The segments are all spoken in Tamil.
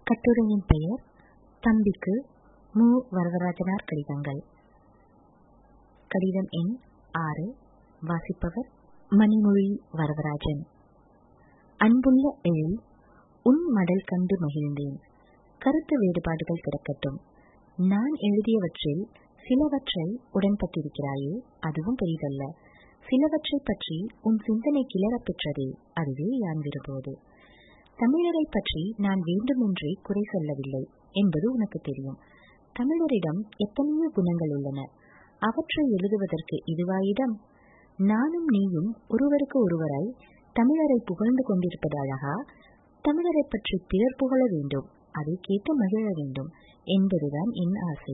கட்டுரையின் பெயர் தம்பிக்கு மு வரதராஜனார் கடிதங்கள் கடிதம் எண் ஆறு வாசிப்பவர் மணிமொழி வரதராஜன் அன்புள்ள எழில் உன் மடல் கண்டு மகிழ்ந்தேன் கருத்து வேறுபாடுகள் கிடக்கட்டும் நான் எழுதியவற்றில் சிலவற்றை உடன்பட்டிருக்கிறாயே அதுவும் பெரிதல்ல சிலவற்றை பற்றி உன் சிந்தனை கிளறப் பெற்றதே அதுவே யான் விரும்புவது தமிழரை பற்றி நான் வேண்டுமென்றே குறை சொல்லவில்லை என்பது உனக்கு தெரியும் தமிழரிடம் எத்தனையோ குணங்கள் உள்ளன அவற்றை எழுதுவதற்கு இதுவாயிடம் நானும் நீயும் ஒருவருக்கு ஒருவராய் தமிழரை புகழ்ந்து கொண்டிருப்பது அழகா தமிழரை பற்றி பிறர் புகழ வேண்டும் அதை கேட்டு மகிழ வேண்டும் என்பதுதான் என் ஆசை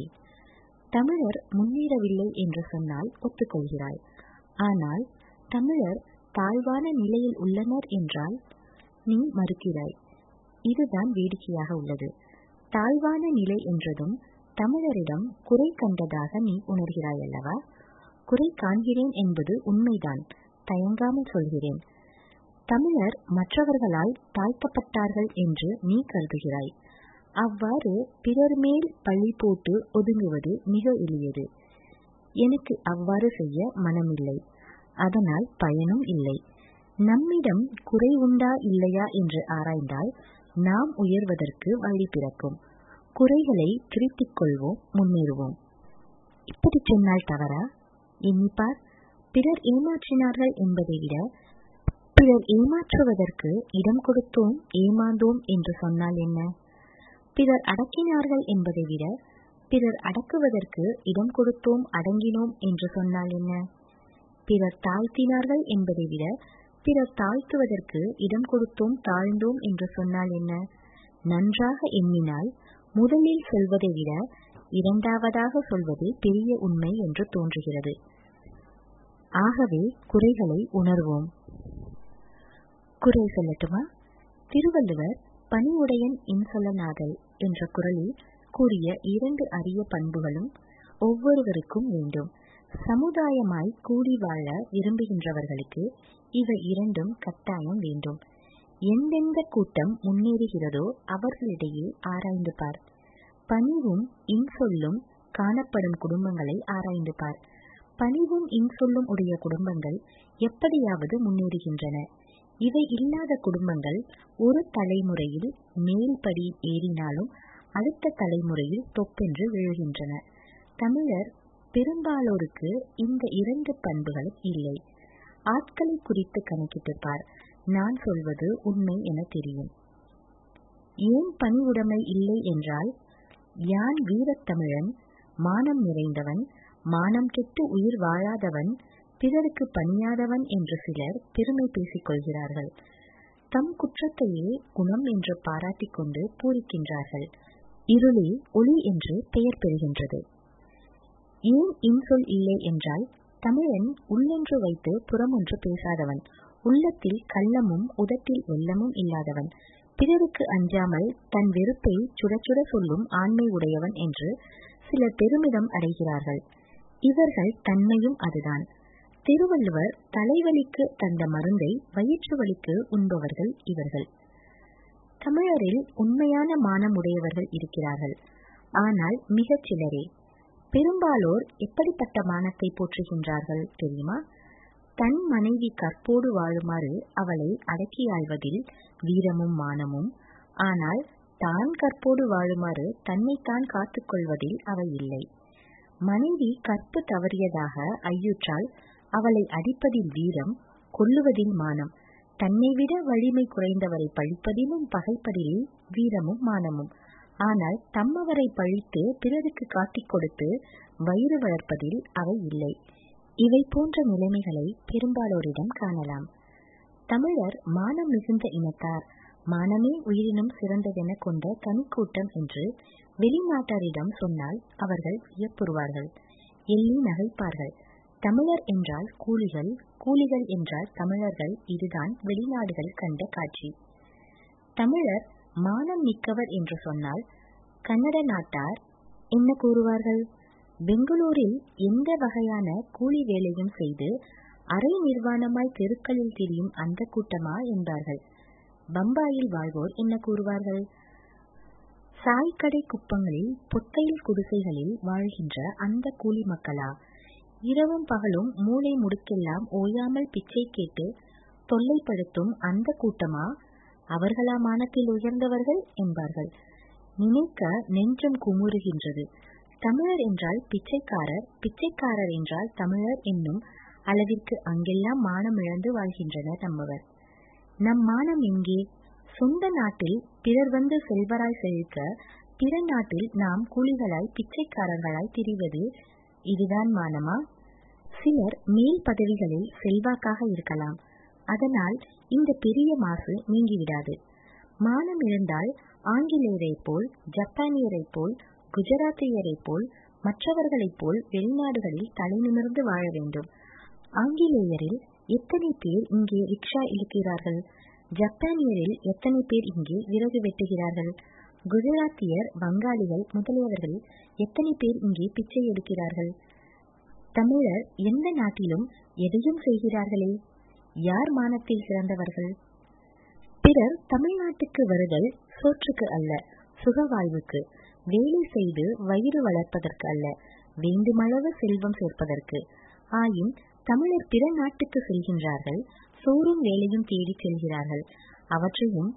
தமிழர் முன்னேறவில்லை என்று சொன்னால் ஒத்துக்கொள்கிறாய் ஆனால் தமிழர் தாழ்வான நிலையில் உள்ளனர் என்றால் நீ மறுக்கிறாய் இதுதான் வேடிக்கையாக உள்ளது தாழ்வான நிலை என்றதும் தமிழரிடம் குறை கண்டதாக நீ உணர்கிறாய் அல்லவா குறை காண்கிறேன் என்பது உண்மைதான் தயங்காமல் சொல்கிறேன் தமிழர் மற்றவர்களால் தாழ்த்தப்பட்டார்கள் என்று நீ கருதுகிறாய் அவ்வாறு பிறர் மேல் பழி போட்டு ஒதுங்குவது மிக எளியது எனக்கு அவ்வாறு செய்ய மனமில்லை அதனால் பயனும் இல்லை நம்மிடம் குறை உண்டா இல்லையா என்று ஆராய்ந்தால் நாம் உயர்வதற்கு வழி பிறக்கும் குறைகளை திருத்திக் கொள்வோம் முன்னேறுவோம் இப்படி சொன்னால் தவறா எண்ணிப்பார் பிறர் ஏமாற்றினார்கள் என்பதை விட பிறர் ஏமாற்றுவதற்கு இடம் கொடுத்தோம் ஏமாந்தோம் என்று சொன்னால் என்ன பிறர் அடக்கினார்கள் என்பதை விட பிறர் அடக்குவதற்கு இடம் கொடுத்தோம் அடங்கினோம் என்று சொன்னால் என்ன பிறர் தாழ்த்தினார்கள் என்பதை விட பிறர் தாழ்த்துவதற்கு இடம் கொடுத்தோம் தாழ்ந்தோம் என்று சொன்னால் என்ன நன்றாக எண்ணினால் முதலில் சொல்வதை விட இரண்டாவதாக சொல்வது பெரிய உண்மை என்று தோன்றுகிறது ஆகவே குறைகளை உணர்வோம் குறை சொல்லட்டுமா திருவள்ளுவர் பணிவுடையன் இன்சொல்லனாதல் என்ற குரலில் கூறிய இரண்டு அரிய பண்புகளும் ஒவ்வொருவருக்கும் வேண்டும் சமுதாயமாய் கூடி வாழ விரும்புகின்றவர்களுக்கு இவை இரண்டும் கட்டாயம் வேண்டும் எந்தெந்த கூட்டம் முன்னேறுகிறதோ அவர்களிடையே ஆராய்ந்து பார் பணிவும் இன்சொல்லும் காணப்படும் குடும்பங்களை ஆராய்ந்து பார் பணிவும் இன்சொல்லும் உடைய குடும்பங்கள் எப்படியாவது முன்னேறுகின்றன இவை இல்லாத குடும்பங்கள் ஒரு தலைமுறையில் மேல்படி ஏறினாலும் அடுத்த தலைமுறையில் தொப்பென்று விழுகின்றன தமிழர் பெரும்பாலோருக்கு இந்த இரண்டு பண்புகளும் இல்லை ஆட்களை குறித்து கணக்கிட்டு பார் நான் சொல்வது உண்மை என தெரியும் ஏன் பணிவுடைமை இல்லை என்றால் யான் வீரத்தமிழன் மானம் நிறைந்தவன் மானம் கெட்டு உயிர் வாழாதவன் பிறருக்கு பணியாதவன் என்று சிலர் பெருமை பேசிக் கொள்கிறார்கள் தம் குற்றத்தையே குணம் என்று பாராட்டிக் கொண்டு பூரிக்கின்றார்கள் இருளே ஒளி என்று பெயர் பெறுகின்றது ஏன் இன்சொல் இல்லை என்றால் தமிழன் உள்ளொன்று வைத்து புறமொன்று பேசாதவன் உள்ளத்தில் கள்ளமும் உதட்டில் வெள்ளமும் இல்லாதவன் பிறருக்கு அஞ்சாமல் தன் வெறுப்பை சுடச்சுட சொல்லும் ஆண்மை உடையவன் என்று சிலர் பெருமிதம் அடைகிறார்கள் இவர்கள் தன்மையும் அதுதான் திருவள்ளுவர் தலைவலிக்கு தந்த மருந்தை வயிற்று வலிக்கு உண்பவர்கள் இவர்கள் தமிழரில் உண்மையான மானம் உடையவர்கள் இருக்கிறார்கள் ஆனால் மிகச் சிலரே பெரும்பாலோர் எப்படிப்பட்ட மானத்தை போற்றுகின்றார்கள் தெரியுமா தன் மனைவி கற்போடு வாழுமாறு அவளை அடக்கியாழ்வதில் வீரமும் மானமும் ஆனால் தான் கற்போடு வாழுமாறு தன்னைத்தான் காத்துக்கொள்வதில் அவை இல்லை மனைவி கற்பு தவறியதாக ஐயுற்றால் அவளை அடிப்பதில் வீரம் கொல்லுவதில் மானம் தன்னை விட வலிமை குறைந்தவரை பழிப்பதிலும் பகைப்பதிலும் வீரமும் மானமும் ஆனால் தம்மவரை பழித்து பிறருக்கு காட்டிக் கொடுத்து வயிறு வளர்ப்பதில் அவை இல்லை இவை போன்ற நிலைமைகளை பெரும்பாலோரிடம் காணலாம் தமிழர் மானம் மிகுந்த இனத்தார் மானமே உயிரினும் சிறந்ததென கொண்ட தனிக்கூட்டம் என்று வெளிநாட்டாரிடம் சொன்னால் அவர்கள் வியப்புறுவார்கள் எள்ளி நகைப்பார்கள் தமிழர் என்றால் கூலிகள் கூலிகள் என்றால் தமிழர்கள் இதுதான் வெளிநாடுகள் கண்ட காட்சி தமிழர் மானம் மிக்கவர் என்று சொன்னால் கன்னட நாட்டார் என்ன கூறுவார்கள் பெங்களூரில் எந்த வகையான கூலி வேலையும் செய்து அரை நிர்வாணமாய் தெருக்களில் திரியும் அந்த கூட்டமா என்பார்கள் பம்பாயில் வாழ்வோர் என்ன கூறுவார்கள் சாய்க்கடை குப்பங்களில் பொத்தையில் குடிசைகளில் வாழ்கின்ற அந்த கூலி மக்களா இரவும் பகலும் மூளை முடுக்கெல்லாம் ஓயாமல் பிச்சை கேட்டு தொல்லைப்படுத்தும் அந்த கூட்டமா அவர்களா மானத்தில் உயர்ந்தவர்கள் என்பார்கள் நினைக்க நெஞ்சம் குமுறுகின்றது தமிழர் என்றால் பிச்சைக்காரர் பிச்சைக்காரர் என்றால் தமிழர் என்னும் அளவிற்கு அங்கெல்லாம் மானம் இழந்து வாழ்கின்றனர் நம்மவர் நம் மானம் எங்கே சொந்த நாட்டில் பிறர் வந்து செல்வராய் செழிக்க பிற நாட்டில் நாம் கூலிகளாய் பிச்சைக்காரர்களாய் திரிவது இதுதான் மானமா சிலர் மேல் பதவிகளில் செல்வாக்காக இருக்கலாம் அதனால் இந்த பெரிய மாசு நீங்கிவிடாது மானம் இருந்தால் ஆங்கிலேயரைப் போல் ஜப்பானியரைப் போல் குஜராத்தியரைப் போல் மற்றவர்களைப் போல் வெளிநாடுகளில் தலை நிமிர்ந்து வாழ வேண்டும் ஆங்கிலேயரில் எத்தனை பேர் இங்கே ரிக்ஷா இழுக்கிறார்கள் ஜப்பானியரில் எத்தனை பேர் இங்கே விறகு வெட்டுகிறார்கள் குஜராத்தியர் வங்காளிகள் முதலியவர்கள் எத்தனை பேர் இங்கே பிச்சை எடுக்கிறார்கள் தமிழர் எந்த நாட்டிலும் எதையும் செய்கிறார்களே யார் மானத்தில் சிறந்தவர்கள் பிறர் தமிழ்நாட்டுக்கு வருதல் சோற்றுக்கு அல்ல சுகவாழ்வுக்கு வேலை செய்து வயிறு வளர்ப்பதற்கு அல்ல வேண்டுமளவு செல்வம் சேர்ப்பதற்கு ஆயின் தமிழர் பிற நாட்டுக்கு செல்கின்றார்கள் சோறும் வேலையும் தேடி செல்கிறார்கள் அவற்றையும்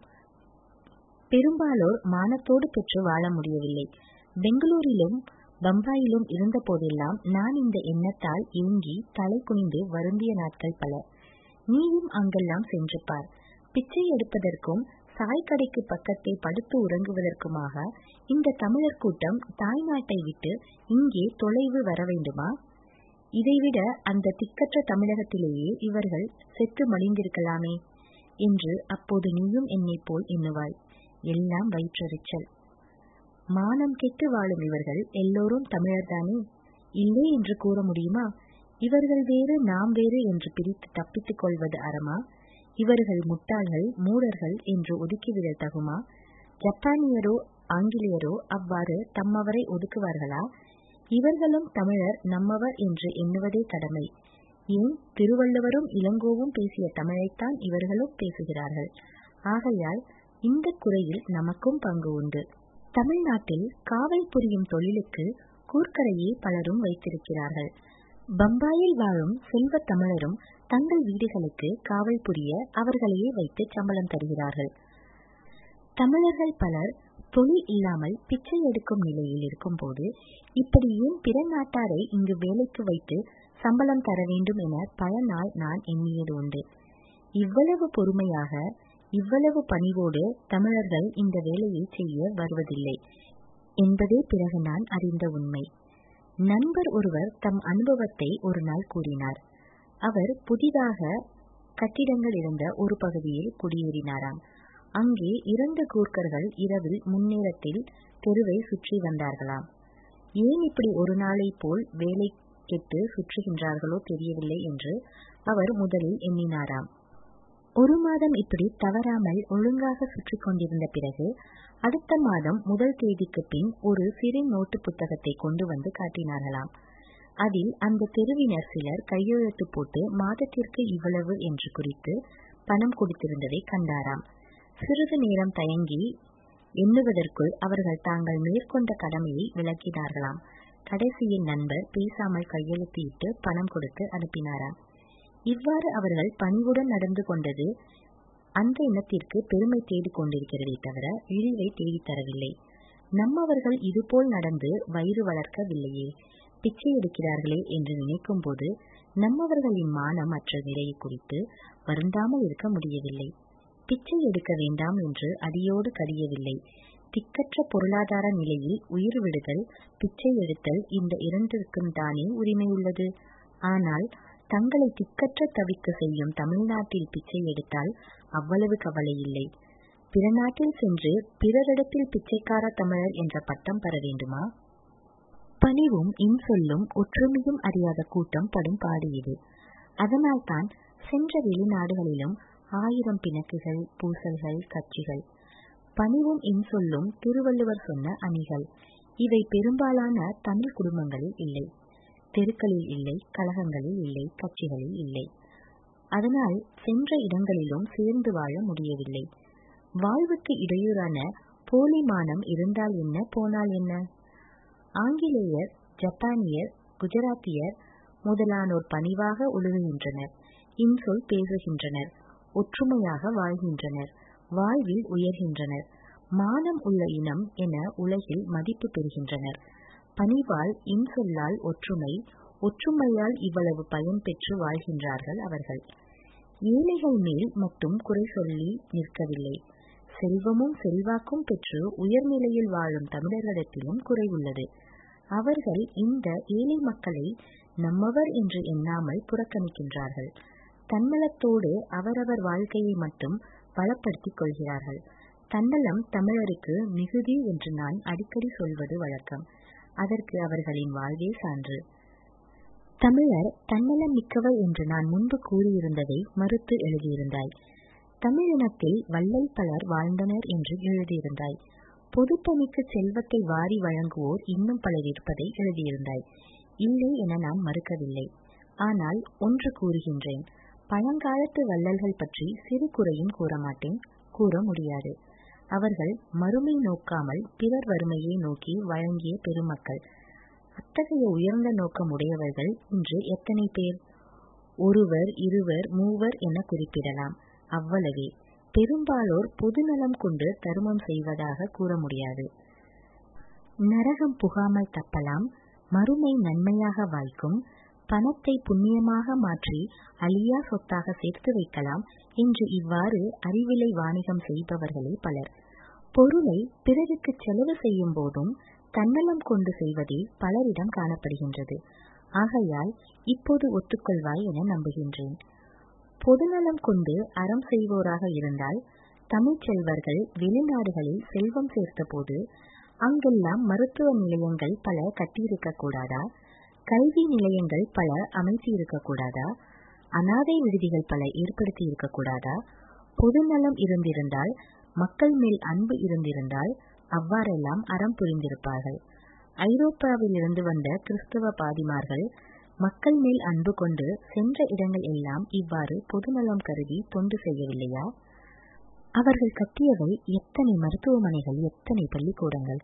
பெரும்பாலோர் மானத்தோடு பெற்று வாழ முடியவில்லை பெங்களூரிலும் பம்பாயிலும் இருந்த போதெல்லாம் நான் இந்த எண்ணத்தால் ஏங்கி தலை குனிந்து வருந்திய நாட்கள் பல நீயும் அங்கெல்லாம் சென்று பார் பிச்சை எடுப்பதற்கும் சாய்க்கடைக்கு பக்கத்தை படுத்து உறங்குவதற்குமாக இந்த தமிழர் கூட்டம் தாய்நாட்டை விட்டு இங்கே தொலைவு வர வேண்டுமா இதைவிட அந்த திக்கற்ற தமிழகத்திலேயே இவர்கள் செத்து மடிந்திருக்கலாமே என்று அப்போது நீயும் என்னை போல் எண்ணுவாய் எல்லாம் வயிற்றெரிச்சல் மானம் கெட்டு வாழும் இவர்கள் எல்லோரும் தமிழர்தானே இல்லை என்று கூற முடியுமா இவர்கள் வேறு நாம் வேறு என்று பிரித்து தப்பித்துக் கொள்வது அறமா இவர்கள் முட்டாள்கள் மூடர்கள் என்று ஒதுக்கிவிட தகுமா ஜப்பானியரோ ஆங்கிலேயரோ அவ்வாறு தம்மவரை ஒதுக்குவார்களா இவர்களும் தமிழர் நம்மவர் என்று எண்ணுவதே கடமை ஏன் திருவள்ளுவரும் இளங்கோவும் பேசிய தமிழைத்தான் இவர்களும் பேசுகிறார்கள் ஆகையால் இந்த குறையில் நமக்கும் பங்கு உண்டு தமிழ்நாட்டில் காவல் புரியும் தொழிலுக்கு கூர்க்கரையே பலரும் வைத்திருக்கிறார்கள் பம்பாயில் வாழும் செல்வ தமிழரும் தங்கள் வீடுகளுக்கு காவல் புரிய அவர்களையே வைத்து சம்பளம் தருகிறார்கள் தமிழர்கள் பலர் தொழில் இல்லாமல் பிச்சை எடுக்கும் நிலையில் இருக்கும்போது இப்படி ஏன் பிற நாட்டாரை இங்கு வேலைக்கு வைத்து சம்பளம் தர வேண்டும் என பல நாள் நான் எண்ணியது உண்டு இவ்வளவு பொறுமையாக இவ்வளவு பணிவோடு தமிழர்கள் இந்த வேலையை செய்ய வருவதில்லை என்பதே பிறகு நான் அறிந்த உண்மை நண்பர் ஒருவர் தம் அனுபவத்தை ஒரு நாள் கூறினார் அவர் புதிதாக கட்டிடங்கள் இருந்த ஒரு பகுதியில் குடியேறினாராம் அங்கே இரண்டு கூர்க்கர்கள் இரவில் முன்னேரத்தில் தெருவை சுற்றி வந்தார்களாம் ஏன் இப்படி ஒரு நாளை போல் வேலை கெட்டு சுற்றுகின்றார்களோ தெரியவில்லை என்று அவர் முதலில் எண்ணினாராம் ஒரு மாதம் இப்படி தவறாமல் ஒழுங்காக சுற்றி கொண்டிருந்த பிறகு அடுத்த மாதம் முதல் தேதிக்கு பின் ஒரு சிறு நோட்டு புத்தகத்தை கொண்டு வந்து காட்டினார்களாம் அதில் அந்த தெருவினர் சிலர் கையெழுத்து போட்டு மாதத்திற்கு இவ்வளவு என்று குறித்து பணம் கொடுத்திருந்ததை கண்டாராம் சிறிது நேரம் தயங்கி எண்ணுவதற்குள் அவர்கள் தாங்கள் மேற்கொண்ட கடமையை விளக்கினார்களாம் கடைசியில் நண்பர் பேசாமல் கையெழுத்து இட்டு பணம் கொடுத்து அனுப்பினாராம் இவ்வாறு அவர்கள் பணிவுடன் நடந்து கொண்டது அந்த எண்ணத்திற்கு பெருமை தேடிக் கொண்டிருக்கிறதே தவிர இழிவை தேடித் தரவில்லை நம்மவர்கள் இதுபோல் நடந்து வயிறு வளர்க்கவில்லையே பிச்சை எடுக்கிறார்களே என்று நினைக்கும் போது நம்மவர்களின் மானம் அற்ற நிலையை குறித்து வருந்தாமல் இருக்க முடியவில்லை பிச்சை எடுக்க வேண்டாம் என்று அடியோடு கடியவில்லை திக்கற்ற பொருளாதார நிலையில் உயிர் விடுதல் பிச்சை எடுத்தல் இந்த இரண்டிற்கும் தானே உரிமை உள்ளது ஆனால் தங்களை திக்கற்ற தவிக்க செய்யும் தமிழ்நாட்டில் பிச்சை எடுத்தால் அவ்வளவு கவலை இல்லை பிற நாட்டில் சென்று பிறரிடத்தில் பிச்சைக்கார தமிழர் என்ற பட்டம் பெற வேண்டுமா பணிவும் இன்சொல்லும் ஒற்றுமையும் அறியாத கூட்டம் படும் பாடு இது அதனால்தான் சென்ற வெளிநாடுகளிலும் ஆயிரம் பிணக்குகள் பூசல்கள் கட்சிகள் பணிவும் இன்சொல்லும் திருவள்ளுவர் சொன்ன அணிகள் இவை பெரும்பாலான தமிழ் குடும்பங்களில் இல்லை தெருக்களில் இல்லை கழகங்களில் இல்லை கட்சிகளில் இல்லை அதனால் சென்ற இடங்களிலும் சேர்ந்து வாழ முடியவில்லை வாழ்வுக்கு இடையூறான போலிமானம் இருந்தால் என்ன போனால் என்ன ஆங்கிலேயர் ஜப்பானியர் குஜராத்தியர் முதலானோர் பணிவாக ஒழுகுகின்றனர் இன்சொல் பேசுகின்றனர் ஒற்றுமையாக வாழ்கின்றனர் வாழ்வில் உயர்கின்றனர் மானம் உள்ள இனம் என உலகில் மதிப்பு பெறுகின்றனர் பணிவால் இன்சொல்லால் ஒற்றுமை ஒற்றுமையால் இவ்வளவு பயன் பெற்று வாழ்கின்றார்கள் அவர்கள் ஏழைகள் மேல் மட்டும் குறை சொல்லி நிற்கவில்லை செல்வமும் செல்வாக்கும் பெற்று உயர்நிலையில் வாழும் தமிழர்களிடத்திலும் குறை உள்ளது அவர்கள் இந்த ஏழை மக்களை நம்மவர் என்று எண்ணாமல் புறக்கணிக்கின்றார்கள் தன்னலத்தோடு அவரவர் வாழ்க்கையை மட்டும் பலப்படுத்திக் கொள்கிறார்கள் தன்னலம் தமிழருக்கு மிகுதி என்று நான் அடிக்கடி சொல்வது வழக்கம் அதற்கு அவர்களின் வாழ்வே சான்று தமிழர் தன்னலம் மிக்கவர் என்று நான் முன்பு கூறியிருந்ததை மறுத்து எழுதியிருந்தாய் தமிழினத்தில் வள்ளல் பலர் வாழ்ந்தனர் என்று எழுதியிருந்தாய் பொதுப்பணிக்கு செல்வத்தை வாரி வழங்குவோர் இன்னும் பலர் இருப்பதை எழுதியிருந்தாய் இல்லை என நான் மறுக்கவில்லை ஆனால் ஒன்று கூறுகின்றேன் பழங்காலத்து வள்ளல்கள் பற்றி சிறு குறையும் கூற மாட்டேன் கூற முடியாது அவர்கள் மறுமை நோக்காமல் பிறர் வறுமையை நோக்கி வழங்கிய பெருமக்கள் அத்தகைய உயர்ந்த நோக்கம் உடையவர்கள் இன்று எத்தனை பேர் ஒருவர் இருவர் மூவர் என குறிப்பிடலாம் அவ்வளவே பெரும்பாலோர் பொதுநலம் கொண்டு தருமம் செய்வதாக கூற முடியாது நரகம் புகாமல் தப்பலாம் மறுமை நன்மையாக வாய்க்கும் பணத்தை புண்ணியமாக மாற்றி அழியா சொத்தாக சேர்த்து வைக்கலாம் என்று இவ்வாறு அறிவிலை வாணிகம் செய்பவர்களே பலர் பொருளை பிறருக்கு செலவு செய்யும் போதும் தன்னலம் கொண்டு செய்வதே பலரிடம் காணப்படுகின்றது ஆகையால் இப்போது ஒத்துக்கொள்வாய் என நம்புகின்றேன் பொதுநலம் கொண்டு அறம் செய்வோராக இருந்தால் தமிழ்ச் செல்வர்கள் வெளிநாடுகளில் செல்வம் சேர்த்தபோது அங்கெல்லாம் மருத்துவ நிலையங்கள் பல கட்டியிருக்க கூடாதா கல்வி நிலையங்கள் பல அமைத்து இருக்கக்கூடாதா அனாதை விடுதிகள் பல ஏற்படுத்தி இருக்கக்கூடாதா பொதுநலம் இருந்திருந்தால் மக்கள் மேல் அன்பு இருந்திருந்தால் அவ்வாறெல்லாம் அறம் புரிந்திருப்பார்கள் ஐரோப்பாவில் இருந்து வந்த கிறிஸ்தவ பாதிமார்கள் மக்கள் மேல் அன்பு கொண்டு சென்ற இடங்கள் எல்லாம் இவ்வாறு பொதுநலம் கருதி தொண்டு செய்யவில்லையா அவர்கள் கட்டியவை எத்தனை மருத்துவமனைகள் எத்தனை பள்ளிக்கூடங்கள்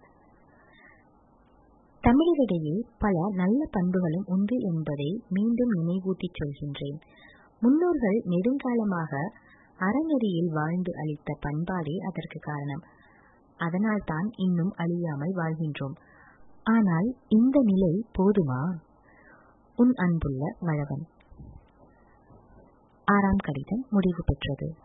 தமிழரிடையே பல நல்ல பண்புகளும் உண்டு என்பதை மீண்டும் நினைவூட்டிச் சொல்கின்றேன் முன்னோர்கள் நெடுங்காலமாக அறநெறியில் வாழ்ந்து அளித்த பண்பாடே அதற்கு காரணம் அதனால்தான் இன்னும் அழியாமல் வாழ்கின்றோம் ஆனால் இந்த நிலை போதுமா உன் அன்புள்ள வளவன் ஆறாம் கடிதம் முடிவு பெற்றது